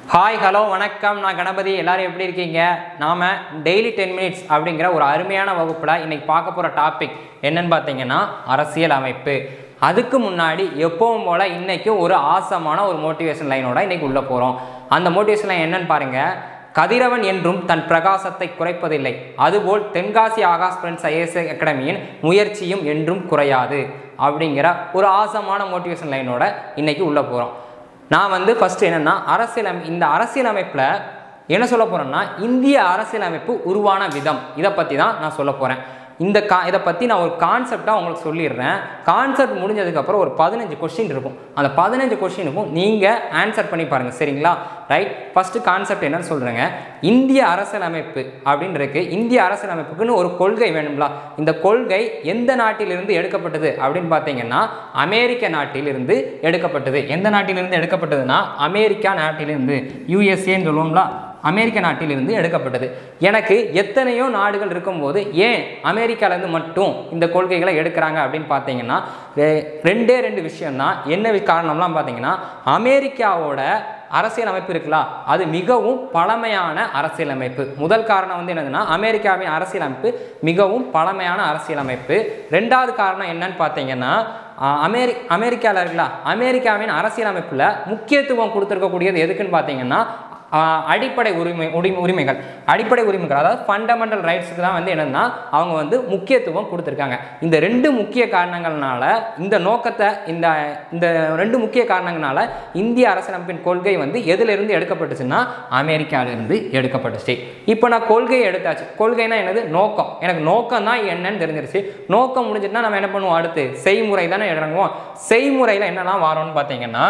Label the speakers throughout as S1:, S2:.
S1: hi hello வணக்கம் நான் கணபதி எல்லாரும் எப்படி இருக்கீங்க நாம டெய்லி டென் மினிட்ஸ் அப்படிங்கிற ஒரு அருமையான வகுப்புல இன்னைக்கு பார்க்க போற டாபிக் என்னன்னு பார்த்தீங்கன்னா அரசியல் அமைப்பு அதுக்கு முன்னாடி எப்பவும் போல இன்னைக்கு ஒரு ஆசமான ஒரு மோட்டிவேஷன் லைனோட இன்னைக்கு உள்ள போறோம் அந்த மோட்டிவேஷன் லைன் என்னன்னு பாருங்க கதிரவன் என்றும் தன் பிரகாசத்தை குறைப்பதில்லை அதுபோல் தென்காசி ஆகாஷ் ஃப்ரெண்ட்ஸ் ஐஏஎஸ் அகாடமியின் முயற்சியும் என்றும் குறையாது அப்படிங்கிற ஒரு ஆசமான மோட்டிவேஷன் லைனோட இன்னைக்கு உள்ள போகிறோம் நான் வந்து ஃபஸ்ட்டு என்னென்னா அரசியலம் இந்த அரசியலமைப்பில் என்ன சொல்ல போகிறேன்னா இந்திய அரசியலமைப்பு உருவான விதம் இதை பற்றி தான் நான் சொல்ல போகிறேன் இந்த கா இதை பற்றி நான் ஒரு கான்செப்டாக உங்களுக்கு சொல்லிடுறேன் கான்செப்ட் முடிஞ்சதுக்கப்புறம் ஒரு பதினஞ்சு கொஸ்டின் இருக்கும் அந்த பதினஞ்சு கொஸ்டினுக்கும் நீங்கள் ஆன்சர் பண்ணி பாருங்கள் சரிங்களா ரைட் ஃபஸ்ட்டு கான்செப்ட் என்னன்னு சொல்கிறேங்க இந்திய அரசியலமைப்பு அப்படின்னு இருக்கு இந்திய அரசியலமைப்புக்குன்னு ஒரு கொள்கை வேணும்ல இந்த கொள்கை எந்த நாட்டிலிருந்து எடுக்கப்பட்டது அப்படின்னு பார்த்தீங்கன்னா அமெரிக்க நாட்டிலிருந்து எடுக்கப்பட்டது எந்த நாட்டிலிருந்து எடுக்கப்பட்டதுன்னா அமெரிக்கா நாட்டிலிருந்து யூஎஸ்ஏன்னு சொல்லுவோம்ல அமெரிக்க நாட்டிலிருந்து எடுக்கப்பட்டது எனக்கு எத்தனையோ நாடுகள் இருக்கும்போது ஏன் அமெரிக்காலேருந்து மட்டும் இந்த கொள்கைகளை எடுக்கிறாங்க அப்படின்னு பார்த்தீங்கன்னா ரெ- ரெண்டே ரெண்டு விஷயம்தான் என்ன வி- காரணம்லாம் பார்த்தீங்கன்னா அமெரிக்காவோட அரசியலமைப்பு இருக்குல்ல அது மிகவும் பழமையான அரசியலமைப்பு முதல் காரணம் வந்து என்னதுன்னா அமெரிக்காவின் அரசியலமைப்பு மிகவும் பழமையான அரசியலமைப்பு ரெண்டாவது காரணம் என்னன்னு பார்த்தீங்கன்னா ஆஹ், அமெரி அமெரிக்காவில் இருக்குல்ல அமெரிக்காவின் அரசியலமைப்பில் முக்கியத்துவம் கொடுத்துருக்கக்கூடியது எதுக்குன்னு பார்த்தீங்கன்னா ஆஹ் அடிப்படை உரிமை உரிமை உரிமைகள் அடிப்படை உரிமைகள் அதாவது ஃபண்டமெண்டல் ரைட்ஸுக்கு தான் வந்து என்னன்னா அவங்க வந்து முக்கியத்துவம் கொடுத்துருக்காங்க இந்த ரெண்டு முக்கிய காரணங்கள்னால இந்த நோக்கத்தை இந்த இந்த ரெண்டு முக்கிய காரணங்களால இந்திய அரசியலமைப்பின் கொள்கை வந்து எதிலிருந்து எடுக்கப்பட்டுச்சுன்னா அமெரிக்காவிலிருந்து எடுக்கப்பட்டுச்சு இப்போ நான் கொள்கையை எடுத்தாச்சு கொள்கைனா என்னது நோக்கம் எனக்கு நோக்கம் தான் என்னன்னு தெரிஞ்சிருச்சு நோக்கம் முடிஞ்சிட்டுனா நம்ம என்ன பண்ணுவோம் அடுத்து செய்முறை தானே இறங்குவோம் செய்முறையில் என்னெல்லாம் வரோம்னு பார்த்தீங்கன்னா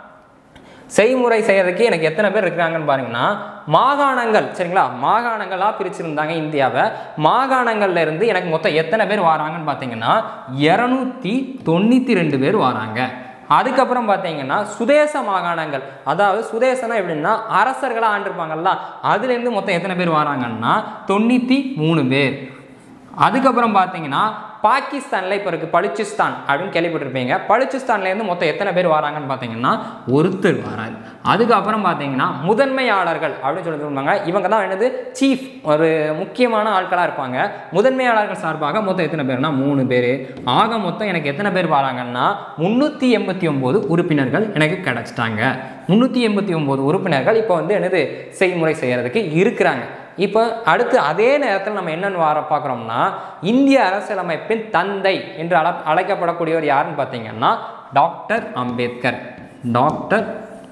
S1: செய்முறை செய்யறதுக்கு எனக்கு எத்தனை பேர் இருக்கிறாங்கன்னு பாருங்கன்னா மாகாணங்கள் சரிங்களா மாகாணங்களாக பிரிச்சிருந்தாங்க இந்தியாவை மாகாணங்கள்ல இருந்து எனக்கு மொத்தம் எத்தனை பேர் வராங்கன்னு பார்த்தீங்கன்னா இரநூத்தி தொண்ணூற்றி ரெண்டு பேர் வராங்க அதுக்கப்புறம் பார்த்தீங்கன்னா சுதேச மாகாணங்கள் அதாவது சுதேசனா எப்படின்னா அரசர்களாக ஆண்டிருப்பாங்கல்ல அதுலேருந்து மொத்தம் எத்தனை பேர் வராங்கன்னா தொண்ணூற்றி மூணு பேர் அதுக்கப்புறம் பார்த்தீங்கன்னா பாகிஸ்தானில் இப்போ இருக்குது பலுச்சிஸ்தான் அப்படின்னு கேள்விப்பட்டிருப்பீங்க பலுச்சிஸ்தான்லேருந்து மொத்தம் எத்தனை பேர் வராங்கன்னு பார்த்தீங்கன்னா ஒருத்தர் வராரு அதுக்கப்புறம் பார்த்தீங்கன்னா முதன்மையாளர்கள் அப்படின்னு சொல்லி சொல்லுவாங்க இவங்க தான் என்னது சீஃப் ஒரு முக்கியமான ஆட்களாக இருப்பாங்க முதன்மையாளர்கள் சார்பாக மொத்தம் எத்தனை பேர்னா மூணு பேர் ஆக மொத்தம் எனக்கு எத்தனை பேர் வராங்கன்னா முந்நூற்றி எண்பத்தி ஒம்பது உறுப்பினர்கள் எனக்கு கிடச்சிட்டாங்க முந்நூற்றி எண்பத்தி ஒம்பது உறுப்பினர்கள் இப்போ வந்து என்னது செய்முறை செய்கிறதுக்கு இருக்கிறாங்க இப்போ அடுத்து அதே நேரத்தில் நம்ம என்னென்னு வர பார்க்குறோம்னா இந்திய அரசியலமைப்பின் தந்தை என்று அழ அழைக்கப்படக்கூடியவர் யாருன்னு பார்த்தீங்கன்னா டாக்டர் அம்பேத்கர் டாக்டர்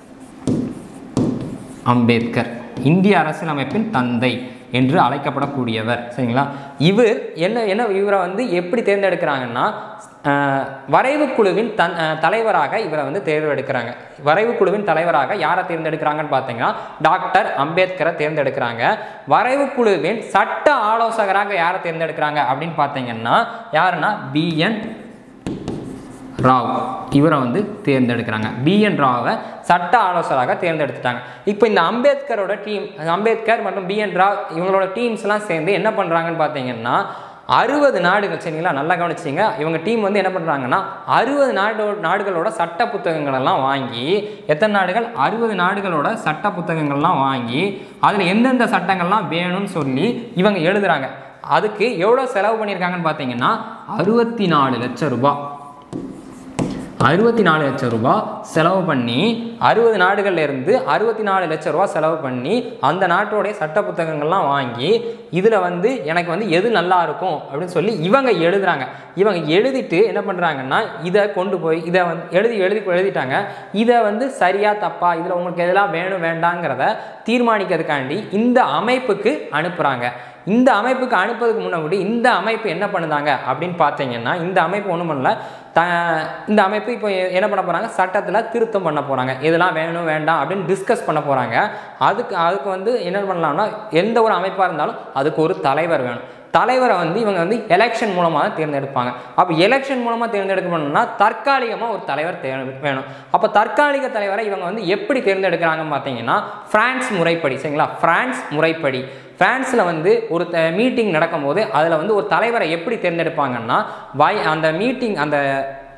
S1: அம்பேத்கர் இந்திய அரசியலமைப்பின் தந்தை என்று அழைக்கப்படக்கூடியவர் சரிங்களா இவர் என்ன என்ன இவரை வந்து எப்படி தேர்ந்தெடுக்கிறாங்கன்னா அஹ், வரைவு குழுவின் தன் அஹ், தலைவராக இவரை வந்து தேர்ந்தெடுக்கிறாங்க வரைவு குழுவின் தலைவராக யாரை தேர்ந்தெடுக்கிறாங்கன்னு பார்த்தீங்கன்னா டாக்டர் அம்பேத்கரை தேர்ந்தெடுக்கிறாங்க வரைவு குழுவின் சட்ட ஆலோசகராக யாரை தேர்ந்தெடுக்கிறாங்க அப்படின்னு பார்த்தீங்கன்னா யாருன்னா பிஎன் ராவ் இவரை வந்து தேர்ந்தெடுக்கிறாங்க பிஎன் ராவை சட்ட ஆலோசகராக தேர்ந்தெடுத்துட்டாங்க இப்போ இந்த அம்பேத்கரோட டீம் அம்பேத்கர் மற்றும் பிஎன் ராவ் இவங்களோட டீம்ஸ்லாம் சேர்ந்து என்ன பண்ணுறாங்கன்னு பார்த்தீங்கன்னா அறுபது நாடுகள் சரிங்களா நல்லா கவனிச்சிங்க இவங்க டீம் வந்து என்ன பண்ணுறாங்கன்னா அறுபது நாடு நாடுகளோட சட்ட புத்தகங்கள் எல்லாம் வாங்கி எத்தனை நாடுகள் அறுபது நாடுகளோட சட்ட புத்தகங்கள்லாம் வாங்கி அதில் எந்தெந்த சட்டங்கள்லாம் வேணும்னு சொல்லி இவங்க எழுதுறாங்க அதுக்கு எவ்வளோ செலவு பண்ணியிருக்காங்கன்னு பார்த்தீங்கன்னா அறுபத்தி நாலு லட்சம் ரூபாய் அறுபத்தி நாலு லட்சம் ரூபாய் செலவு பண்ணி அறுபது நாடுகள்ல இருந்து அறுபத்தி நாலு லட்சம் ரூபாய் செலவு பண்ணி அந்த நாட்டோடைய சட்ட புத்தகங்கள்லாம் வாங்கி இதில் வந்து எனக்கு வந்து எது நல்லா இருக்கும் அப்படின்னு சொல்லி இவங்க எழுதுறாங்க இவங்க எழுதிட்டு என்ன பண்ணுறாங்கன்னா இதை கொண்டு போய் இதை வந்து எழுதி எழுதி எழுதிட்டாங்க இதை வந்து சரியா தப்பா இதில் உங்களுக்கு எதெல்லாம் வேணும் வேண்டாங்கிறத தீர்மானிக்கிறதுக்காண்டி இந்த அமைப்புக்கு அனுப்புகிறாங்க இந்த அமைப்புக்கு அனுப்புறதுக்கு முன்னாடி இந்த அமைப்பு என்ன பண்ணுதாங்க அப்படின்னு பார்த்தீங்கன்னா இந்த அமைப்பு ஒன்றும் பண்ணல த இந்த அமைப்பு இப்போ எ- என்ன பண்ண போகிறாங்க சட்டத்தில் திருத்தம் பண்ண போகிறாங்க இதெல்லாம் வேணும் வேண்டாம் அப்படின்னு டிஸ்கஸ் பண்ண போகிறாங்க அதுக்கு அதுக்கு வந்து என்ன பண்ணலாம்னா எந்த ஒரு அமைப்பாக இருந்தாலும் அதுக்கு ஒரு தலைவர் வேணும் தலைவரை வந்து இவங்க வந்து எலெக்ஷன் மூலமாக தான் தேர்ந்தெடுப்பாங்க அப்போ எலெக்ஷன் மூலமாக தேர்ந்தெடுக்கணும்னா தற்காலிகமாக ஒரு தலைவர் தே வேணும் அப்போ தற்காலிக தலைவரை இவங்க வந்து எப்படி தேர்ந்தெடுக்கிறாங்கன்னு பார்த்தீங்கன்னா பிரான்ஸ் முறைப்படி சரிங்களா பிரான்ஸ் முறைப்படி பிரான்ஸில் வந்து ஒரு மீட்டிங் நடக்கும்போது அதில் வந்து ஒரு தலைவரை எப்படி தேர்ந்தெடுப்பாங்கன்னா வை அந்த மீட்டிங் அந்த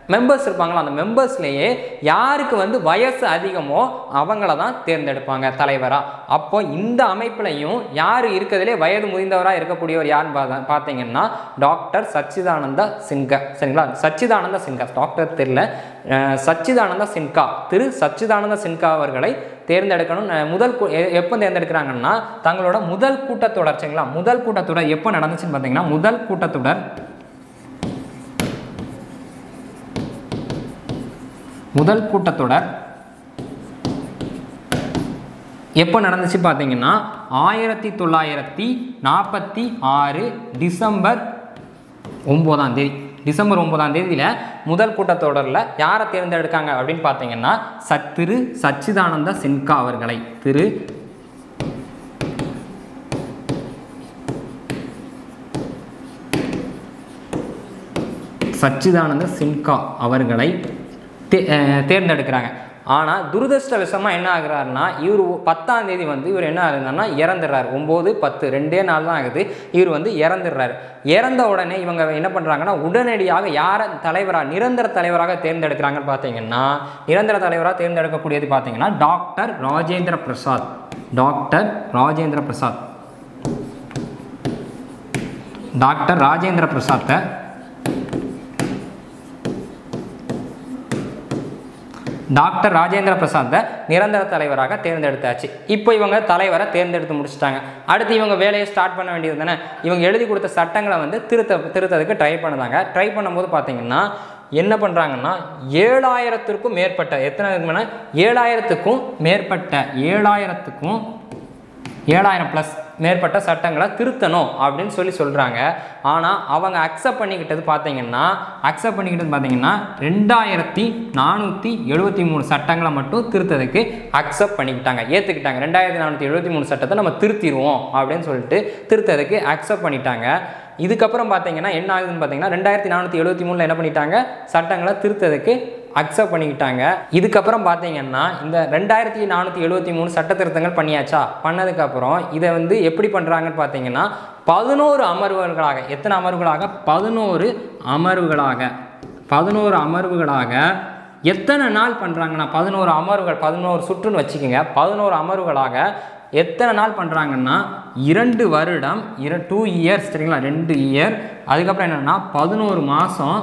S1: மெம்பர்ஸ் இருப்பாங்களா அந்த மெம்பர்ஸ்லேயே யாருக்கு வந்து வயசு அதிகமோ அவங்கள தான் தேர்ந்தெடுப்பாங்க தலைவராக அப்போ இந்த அமைப்புலையும் யார் இருக்கிறதுலே வயது முதிர்ந்தவராக இருக்கக்கூடியவர் யாருன்னு பார்த்தா பார்த்தீங்கன்னா டாக்டர் சச்சிதானந்தா சின்கா சரிங்களா சச்சிதானந்த சின்கா டாக்டர் தெரியல அஹ் சச்சிதானந்த சின்கா திரு சச்சிதானந்த சின்கா அவர்களை தேர்ந்தெடுக்கணும் அஹ் முதல் கூ- எ- எப்போ தேர்ந்தெடுக்கிறாங்கன்னா தங்களோட முதல் கூட்டத்தொடர் சரிங்களா முதல் கூட்டத்தொடர் எப்போ நடந்துச்சுன்னு பார்த்தீங்கன்னா முதல் கூட்டத்தொடர் முதல் கூட்டத்தொடர் எப்போ நடந்துச்சு பார்த்தீங்கன்னா ஆயிரத்தி தொள்ளாயிரத்தி நாற்பத்தி ஆறு டிசம்பர் ஒம்போதாம் தேதி டிசம்பர் ஒன்பதாம் தேதியில் முதல் கூட்டத்தொடரில் யாரை தேர்ந்தெடுக்காங்க அப்படின்னு பார்த்தீங்கன்னா சத் திரு சச்சிதானந்த சின்கா அவர்களை திரு சச்சிதானந்த சின்கா அவர்களை தே- அஹ் தேர்ந்தெடுக்கிறாங்க ஆனால் துரதிருஷ்டவசமாக என்ன ஆகுறாருன்னா இவர் பத்தாம் தேதி வந்து இவர் என்ன ஆகுதுன்னா இறந்துடுறாரு ஒம்பது பத்து ரெண்டே நாள் தான் ஆகுது இவர் வந்து இறந்துடுறாரு இறந்த உடனே இவங்க என்ன பண்ணுறாங்கன்னா உடனடியாக யாரை தலைவராக நிரந்தர தலைவராக தேர்ந்தெடுக்கிறாங்கன்னு பார்த்தீங்கன்னா நிரந்தர தலைவராக தேர்ந்தெடுக்கக்கூடியது பார்த்தீங்கன்னா doctor Rajendra Prasad doctor Rajendra Prasad doctor Rajendra பிரசாத்தை டாக்டர் ராஜேந்திர பிரசாத்தை நிரந்தர தலைவராக தேர்ந்தெடுத்தாச்சு இப்போ இவங்க தலைவரை தேர்ந்தெடுத்து முடிச்சிட்டாங்க அடுத்து இவங்க வேலையை ஸ்டார்ட் பண்ண வேண்டியது தானே இவங்க எழுதி கொடுத்த சட்டங்களை வந்து திருத்த திருத்ததுக்கு ட்ரை பண்ணுதாங்க ட்ரை பண்ணும்போது பார்த்தீங்கன்னா என்ன பண்ணுறாங்கன்னா ஏழாயிரத்திற்கும் மேற்பட்ட எத்தனை இருக்குன்னா ஏழாயிரத்துக்கும் மேற்பட்ட ஏழாயிரத்துக்கும் ஏழாயிரம் ப்ளஸ் மேற்பட்ட சட்டங்களை திருத்தணும் அப்படின்னு சொல்லி சொல்கிறாங்க ஆனால் அவங்க அக்செப்ட் பண்ணிக்கிட்டது பார்த்தீங்கன்னா அக்செப்ட் பண்ணிக்கிட்டது பார்த்தீங்கன்னா ரெண்டாயிரத்தி நானூற்றி எழுபத்தி மூணு சட்டங்களை மட்டும் திருத்ததுக்கு அக்செப்ட் பண்ணிக்கிட்டாங்க ஏற்றுக்கிட்டாங்க ரெண்டாயிரத்தி நானூற்றி எழுபத்தி மூணு சட்டத்தை நம்ம திருத்திடுவோம் அப்படின்னு சொல்லிட்டு திருத்ததுக்கு அக்செப்ட் பண்ணிட்டாங்க இதுக்கப்புறம் பார்த்தீங்கன்னா என்ன ஆகுதுன்னு பார்த்தீங்கன்னா ரெண்டாயிரத்தி நானூற்றி எழுபத்தி மூணில் என்ன பண்ணிட்டாங்க சட்டங்களை திருத்ததுக்கு அக்செப்ட் பண்ணிக்கிட்டாங்க இதுக்கப்புறம் பார்த்தீங்கன்னா இந்த ரெண்டாயிரத்தி நானூற்றி எழுபத்தி மூணு சட்ட திருத்தங்கள் பண்ணியாச்சா பண்ணதுக்கப்புறம் இதை வந்து எப்படி பண்ணுறாங்கன்னு பார்த்தீங்கன்னா பதினோரு அமர்வுகளாக எத்தனை அமர்வுகளாக பதினோரு அமர்வுகளாக பதினோரு அமர்வுகளாக எத்தனை நாள் பண்ணுறாங்கன்னா பதினோரு அமர்வுகள் பதினோரு சுற்றுன்னு வச்சுக்கோங்க பதினோரு அமர்வுகளாக எத்தனை நாள் பண்ணுறாங்கன்னா இரண்டு வருடம் இர டூ இயர்ஸ் சரிங்களா ரெண்டு இயர் அதுக்கப்புறம் என்னென்னா பதினோரு மாதம்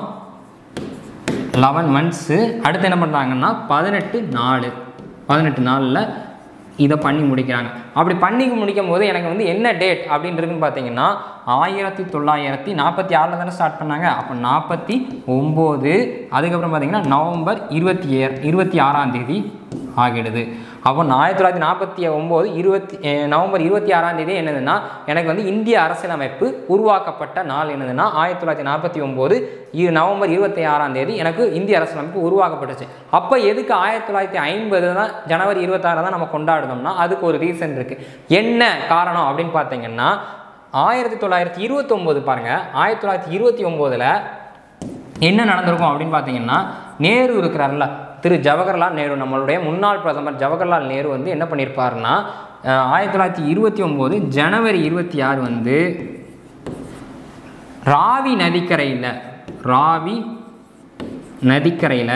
S1: லெவன் மந்த்ஸு அடுத்து என்ன பண்ணுறாங்கன்னா பதினெட்டு நாள் பதினெட்டு நாளில் இதை பண்ணி முடிக்கிறாங்க அப்படி பண்ணி முடிக்கும் போது எனக்கு வந்து என்ன டேட் அப்படின்றதுன்னு பார்த்தீங்கன்னா ஆயிரத்தி தொள்ளாயிரத்தி நாற்பத்தி ஆறில் தானே ஸ்டார்ட் பண்ணாங்க அப்போ நாற்பத்தி ஒம்பது அதுக்கப்புறம் பார்த்தீங்கன்னா நவம்பர் இருபத்தி ஏ இருபத்தி ஆறாம் தேதி ஆகிடுது அப்போ நான் ஆயிரத்தி தொள்ளாயிரத்தி நாற்பத்தி ஒம்பது இருபத்தி அஹ், நவம்பர் இருபத்தி ஆறாம் தேதி என்னதுன்னா எனக்கு வந்து இந்திய அரசியலமைப்பு உருவாக்கப்பட்ட நாள் என்னதுன்னா ஆயிரத்தி தொள்ளாயிரத்தி நாற்பத்தி ஒம்பது நவம்பர் இருபத்தி ஆறாம் தேதி எனக்கு இந்திய அரசியலமைப்பு உருவாக்கப்பட்டுச்சு அப்போ எதுக்கு ஆயிரத்தி தொள்ளாயிரத்தி ஐம்பது தான் ஜனவரி இருபத்தாறு தான் நம்ம கொண்டாடுனோம்னா அதுக்கு ஒரு ரீசன் இருக்குது என்ன காரணம் அப்படின்னு பார்த்தீங்கன்னா ஆயிரத்தி தொள்ளாயிரத்தி இருபத்தொம்போது பாருங்கள் ஆயிரத்தி தொள்ளாயிரத்தி இருபத்தி ஒம்போதில் என்ன நடந்திருக்கும் அப்படின்னு பார்த்தீங்கன்னா நேரு இருக்கிறார்ல திரு ஜவஹர்லால் நேரு நம்மளுடைய முன்னாள் பிரதமர் ஜவஹர்லால் நேரு வந்து என்ன பண்ணியிருப்பாருன்னா அஹ், ஆயிரத்தி தொள்ளாயிரத்தி இருபத்தி ஒம்போது ஜனவரி இருபத்தி ஆறு வந்து ராவி நதிக்கரையில் ராவி நதிக்கரையில்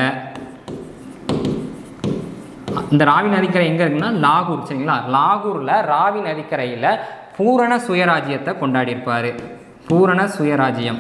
S1: இந்த ராவி நதிக்கரை எங்கே இருக்குன்னா லாகூர் சரிங்களா லாகூரில் ராவி நதிக்கரையில் பூரண சுயராஜ்யத்தை கொண்டாடியிருப்பார் பூரண சுயராஜ்யம்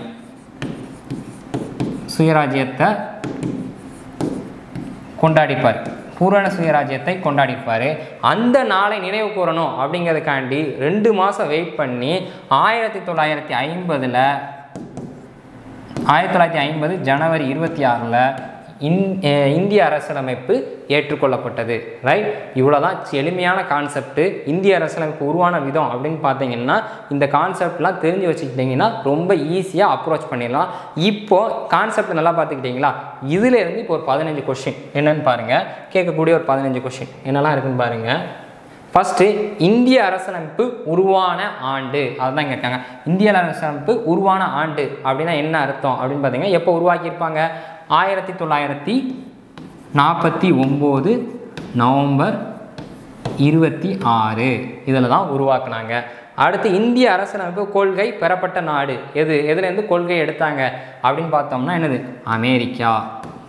S1: சுயராஜ்யத்தை கொண்டாடிப்பார் பூரண சுயராஜ்யத்தை கொண்டாடிப்பார் அந்த நாளை நினைவு கூறணும் அப்படிங்கிறதுக்காண்டி ரெண்டு மாதம் வெயிட் பண்ணி ஆயிரத்தி தொள்ளாயிரத்தி ஐம்பதில் ஆயிரத்தி தொள்ளாயிரத்தி ஐம்பது ஜனவரி இருபத்தி ஆறில் இந் அஹ் இந்திய அரசியலமைப்பு ஏற்றுக்கொள்ளப்பட்டது ரைட் இவ்வளோ தான் எளிமையான கான்செப்ட் இந்திய அரசியலமைப்பு உருவான விதம் அப்படின்னு பார்த்தீங்கன்னா இந்த கான்செப்ட்லாம் தெரிஞ்சு வச்சுக்கிட்டிங்கன்னா ரொம்ப ஈஸியாக அப்ரோச் பண்ணிடலாம் இப்போ கான்செப்ட் நல்லா பார்த்துக்கிட்டிங்களா இதுலேருந்து இப்போ ஒரு பதினஞ்சு கொஷின் என்னன்னு பாருங்கள் கேட்கக்கூடிய ஒரு பதினஞ்சு கொஷின் என்னெல்லாம் இருக்குன்னு பாருங்கள் ஃபஸ்ட்டு இந்திய அரசியலமைப்பு உருவான ஆண்டு அதுதான் கேட்காங்க இந்திய அரசியலமைப்பு உருவான ஆண்டு அப்படின்னா என்ன அர்த்தம் அப்படின்னு பார்த்தீங்கன்னா எப்போ உருவாக்கியிருப்பாங்க ஆயிரத்தி தொள்ளாயிரத்தி நாற்பத்தி ஒம்பது நவம்பர் இருபத்தி ஆறு இதில் தான் உருவாக்குனாங்க அடுத்து இந்திய அரசியலமைப்பு கொள்கை பெறப்பட்ட நாடு எது எதுலேருந்து கொள்கை எடுத்தாங்க அப்படின்னு பார்த்தோம்னா என்னது அமெரிக்கா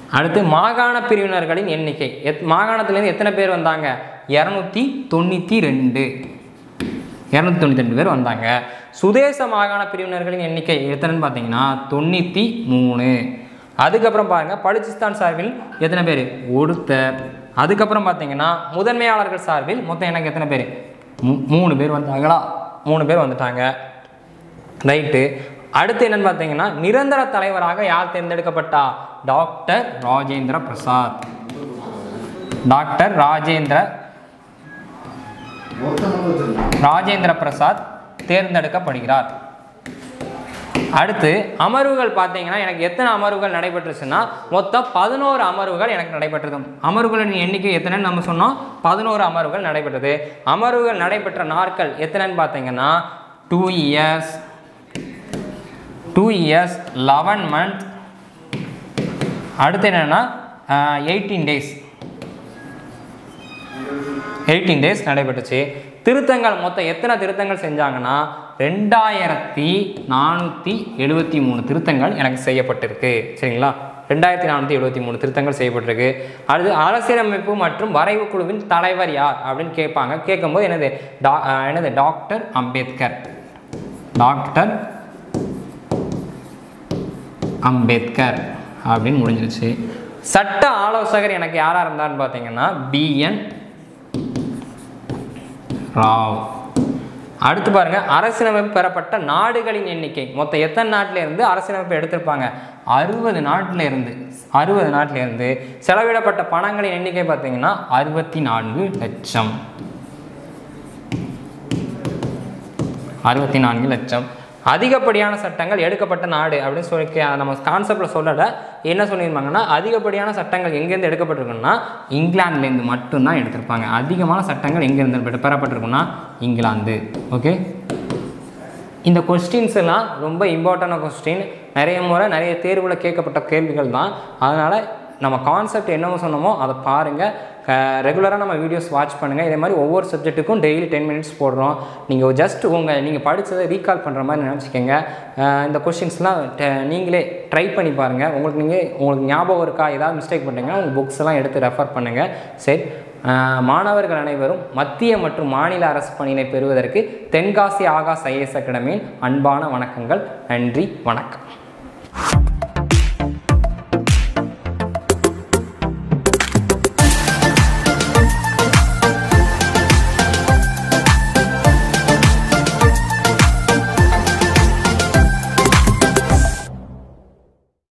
S1: அடுத்து மாகாண பிரிவினர்களின் எண்ணிக்கை எத் மாகாணத்துலேருந்து எத்தனை பேர் வந்தாங்க இரநூத்தி தொண்ணூற்றி ரெண்டு இரநூத்தி தொண்ணூற்றி ரெண்டு பேர் வந்தாங்க சுதேச மாகாண பிரிவினர்களின் எண்ணிக்கை எத்தனைன்னு பார்த்தீங்கன்னா தொண்ணூற்றி மூணு அதுக்கப்புறம் பாருங்கள் பலுச்சிஸ்தான் சார்பில் எத்தனை பேர் ஒருத்தர் அதுக்கப்புறம் பார்த்தீங்கன்னா முதன்மையாளர்கள் சார்பில் மொத்தம் எனக்கு எத்தனை பேர் மூ- மூணு பேர் வந்தாங்களா மூணு பேர் வந்துட்டாங்க ரைட்டு அடுத்து என்னன்னு பார்த்தீங்கன்னா நிரந்தர தலைவராக யார் தேர்ந்தெடுக்கப்பட்டா டாக்டர் ராஜேந்திர பிரசாத் டாக்டர் ராஜேந்திர ராஜேந்திர பிரசாத் தேர்ந்தெடுக்கப்படுகிறார் அடுத்து அமர்வுகள் பார்த்தீங்கன்னா எனக்கு எத்தனை அமர்வுகள் நடைபெற்றுச்சுன்னா மொத்தம் பதினோரு அமர்வுகள் எனக்கு நடைபெற்றது அமர்வுகளின் எண்ணிக்கை எத்தனைன்னு நம்ம சொன்னோம் பதினோரு அமர்வுகள் நடைபெற்றது அமர்வுகள் நடைபெற்ற நாட்கள் எத்தனைன்னு பார்த்தீங்கன்னா two years two years eleven month அடுத்து என்னென்னா எயிட்டீன் டேஸ் எயிட்டீன் டேஸ் நடைபெற்றுச்சு திருத்தங்கள் மொத்தம் எத்தனை திருத்தங்கள் செஞ்சாங்கன்னா ரெண்டாயிரத்தி நானூற்றி எழுபத்தி மூணு திருத்தங்கள் எனக்கு செய்யப்பட்டிருக்கு சரிங்களா ரெண்டாயிரத்தி நானூற்றி எழுபத்தி மூணு திருத்தங்கள் செய்யப்பட்டிருக்கு அடுத்து அரசியலமைப்பு மற்றும் வரைவு குழுவின் தலைவர் யார் அப்படின்னு கேட்பாங்க கேட்கும்போது என்னது டா அஹ் என்னது டாக்டர் அம்பேத்கர் டாக்டர் அம்பேத்கர் அப்படின்னு முடிஞ்சிருச்சு சட்ட ஆலோசகர் எனக்கு யாராக இருந்தார்னு பார்த்தீங்கன்னா பிஎன் ராவ் அடுத்து பாருங்க அரசியலமைப்பு பெறப்பட்ட நாடுகளின் எண்ணிக்கை மொத்தம் எத்தனை நாட்டில இருந்து அரசியலமைப்பு எடுத்திருப்பாங்க அறுபது நாட்டில இருந்து அறுபது நாட்டில இருந்து செலவிடப்பட்ட பணங்களின் எண்ணிக்கை பார்த்தீங்கன்னா அறுபத்தி நான்கு லட்சம் அறுபத்தி நான்கு லட்சம் அதிகப்படியான சட்டங்கள் எடுக்கப்பட்ட நாடு அப்படின்னு சொல்லி கே- நம்ம கான்செப்டில் சொல்லலை என்ன சொல்லியிருப்பாங்கன்னா அதிகப்படியான சட்டங்கள் எங்கேருந்து எடுக்கப்பட்டிருக்குன்னா இங்கிலாந்துலேருந்து மட்டும்தான் எடுத்திருப்பாங்க அதிகமான சட்டங்கள் எங்கேருந்து பெற- பெறப்பட்டிருக்குன்னா இங்கிலாந்து ஓகே இந்த கொஸ்டின்ஸ் எல்லாம் ரொம்ப இம்பார்ட்டண்டான கொஸ்டின் நிறைய முறை நிறைய தேர்வில் கேட்கப்பட்ட கேள்விகள் தான் அதனால் நம்ம கான்செப்ட் என்னவோ சொன்னோமோ அதை பாருங்கள் ரெகுலராக நம்ம வீடியோஸ் வாட்ச் பண்ணுங்கள் இதே மாதிரி ஒவ்வொரு சப்ஜெக்ட்டுக்கும் டெய்லி டென் மினிட்ஸ் போடுறோம் நீங்கள் ஜஸ்ட் உங்கள் நீங்கள் படித்ததை ரீகால் பண்ணுற மாதிரி நினச்சிக்கோங்க அஹ் இந்த கொஷின்ஸ்லாம் நீங்களே ட்ரை பண்ணி பாருங்கள் உங்களுக்கு நீங்கள் உங்களுக்கு ஞாபகம் இருக்கா ஏதாவது மிஸ்டேக் பண்ணிட்டீங்கன்னா உங்கள் புக்ஸ் எல்லாம் எடுத்து ரெஃபர் பண்ணுங்கள் சரி அஹ் மாணவர்கள் அனைவரும் மத்திய மற்றும் மாநில அரசு பணியினை பெறுவதற்கு தென்காசி ஆகாஷ் ஐஏஎஸ் அகாடமியின் அன்பான வணக்கங்கள் நன்றி வணக்கம்